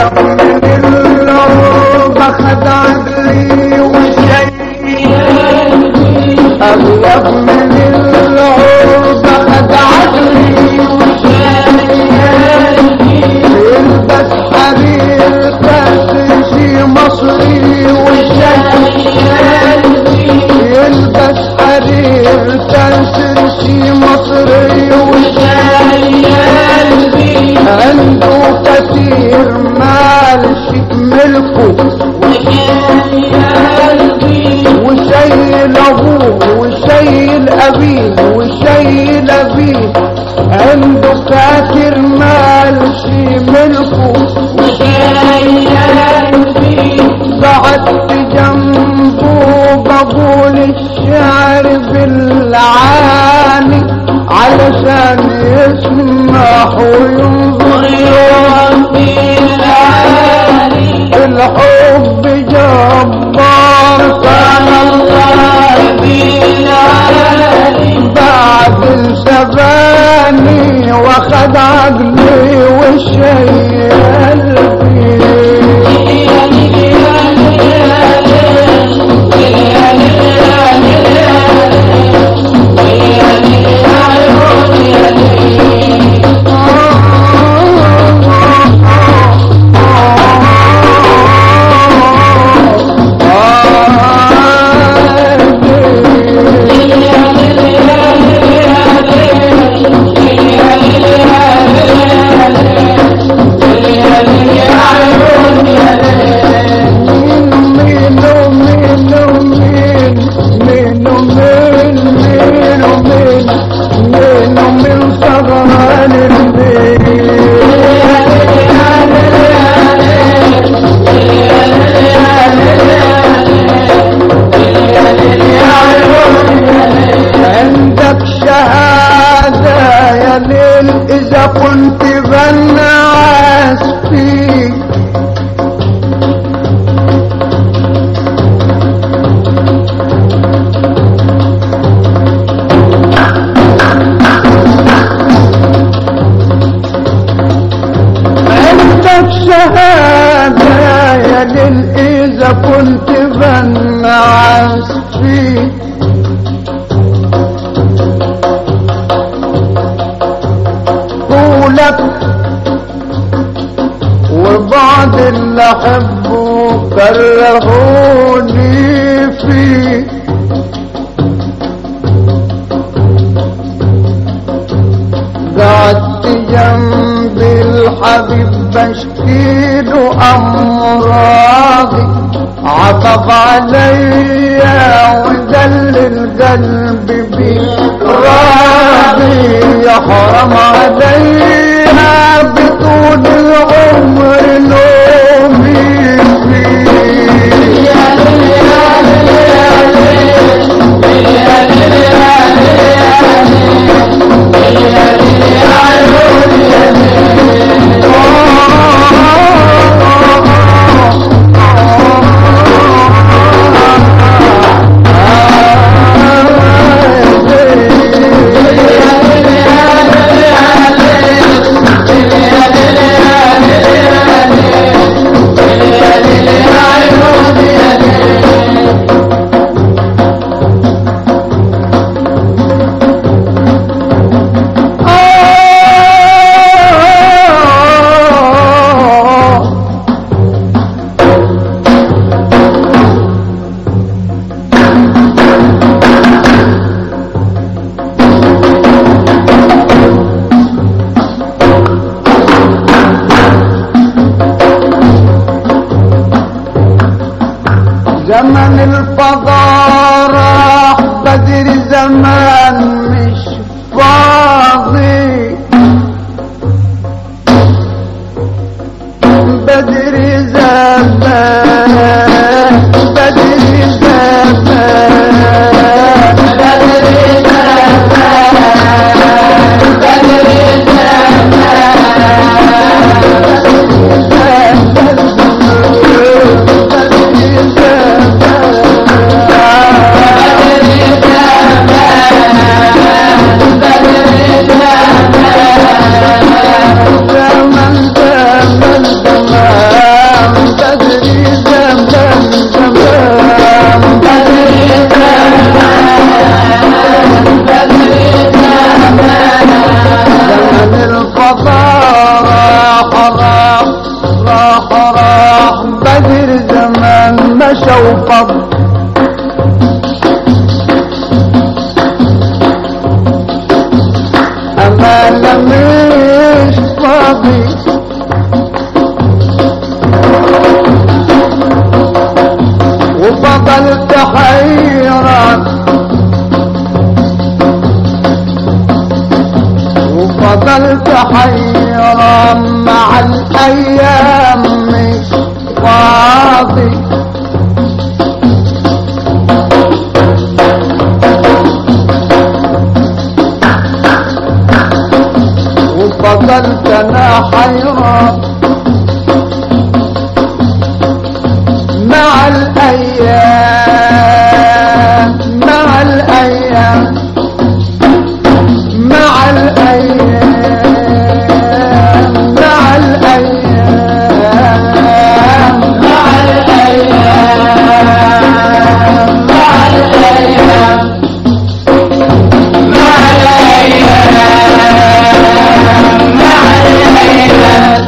من العروبة خد عقلي وشيء أغلب من العروبة خد عقلي يلبس حرير تاسسي مصري وشيء يلبس حرير تاسسي مصري وشيء عنده كثير مال شيء ملكه وشيل ابوه وشيل ابيه وشيل ابيه عنده كثير مال شيء ملكه قعدت جنبه بقول الشعر بالعاني علشان يسمع وينظر الحب جبار كان الله بعد الزباني واخد عقلي والشيء قلبي عندك شهادة يا ليل إذا كنت بنعس فيك عندك شهادة يا ليل إذا كنت بنعس فيك طولك وبعض اللي احبه كرهوني فيه قعدت جنب الحبيب بشكيله امراضي عطف عليا وذل القلب راضي يحرم عليها بطول العمر نومي فيه زمن الفضاء راح بدر زمان مش فاضي بدر زمان بدر زمان بدر زمان زمان زمان راح راح بدر زمان مشى وفض أمانة مش فاضي وفضلت حيران وفضلت حيران مع الأيام مش فاضي وفضلت أنا حيران مع الأيام مع الأيام مع الأيام مع الأيام مع الأيام مع الأيام مع الأيام مع الأيام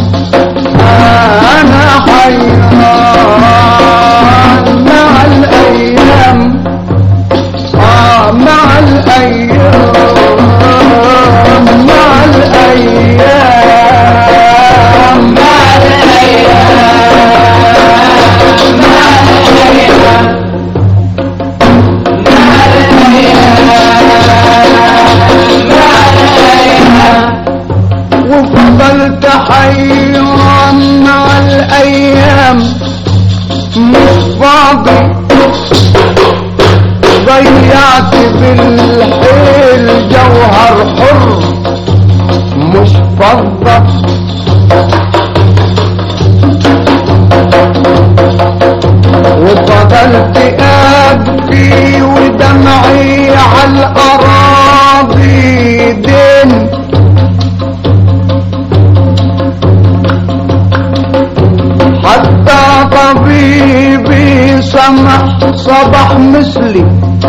أنا حيران مع الأيام آه مع الأيام مع الأيام مع الأيام مع الأيام وفضلت حيران مع الأيام مش فاضي ضيعت بالحيل جوهر حر مش فضة وفضلت أبكي ودمعي على الأراضي دين حتى طبيبي سمح صبح مثلي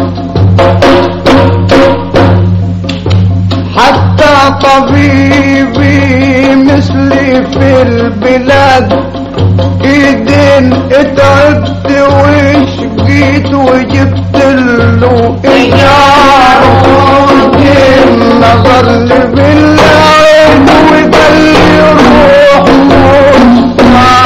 حتى طبيبي مثلي في البلاد ايدين اتعبت وشقيت وجبت له ايجار ودين نظر لي بالعين وقال لي روح موت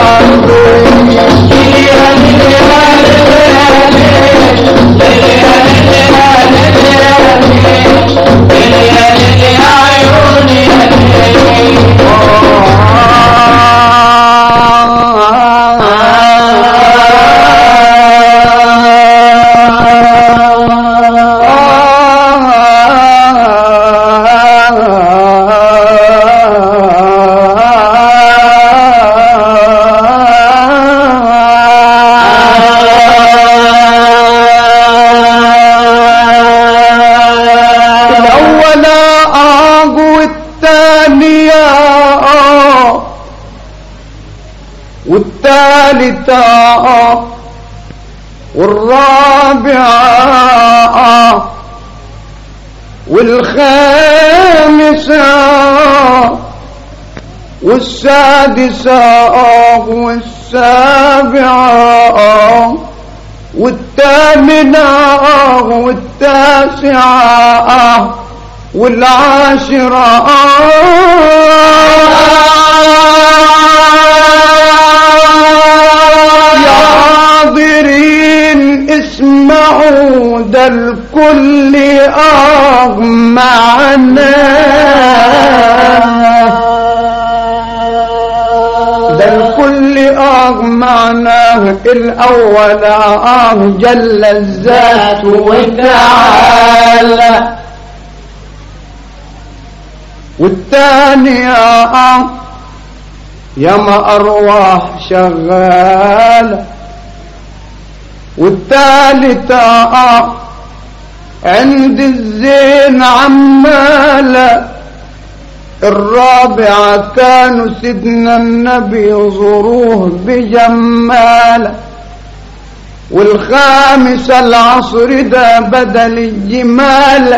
الأول آه والثانية آه والثالثة آه والرابعة آه والخامسة آه والسادسة آه والسابعة آه والثامنة آه والتاسعة آه والعاشرة آه يا حاضرين اسمعوا ده الكل آه معنا ده الكل آه معناه الأول آه جل الذات وتعالى والثاني آه يا ما أرواح شغالة والثالثة آه عند الزين عمالة الرابعة كانوا سيدنا النبي يزوروه بجمالة والخامسة العصر ده بدل الجمال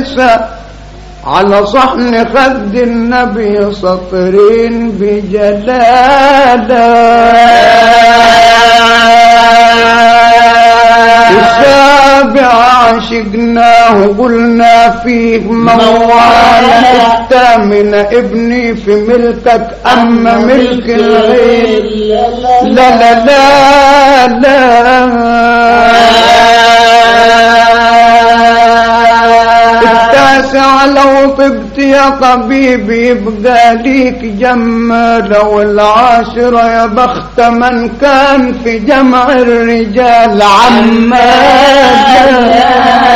الخامسة على صحن خد النبي سطرين بجلاله السابعة عشقناه قلنا فيه موالة الثامنة ابني في ملكك أما ملك الغير لا لا لا لا التاسع لو طبت يا طبيبي يبقى ليك جمال والعاشرة يا بخت من كان في جمع الرجال عمال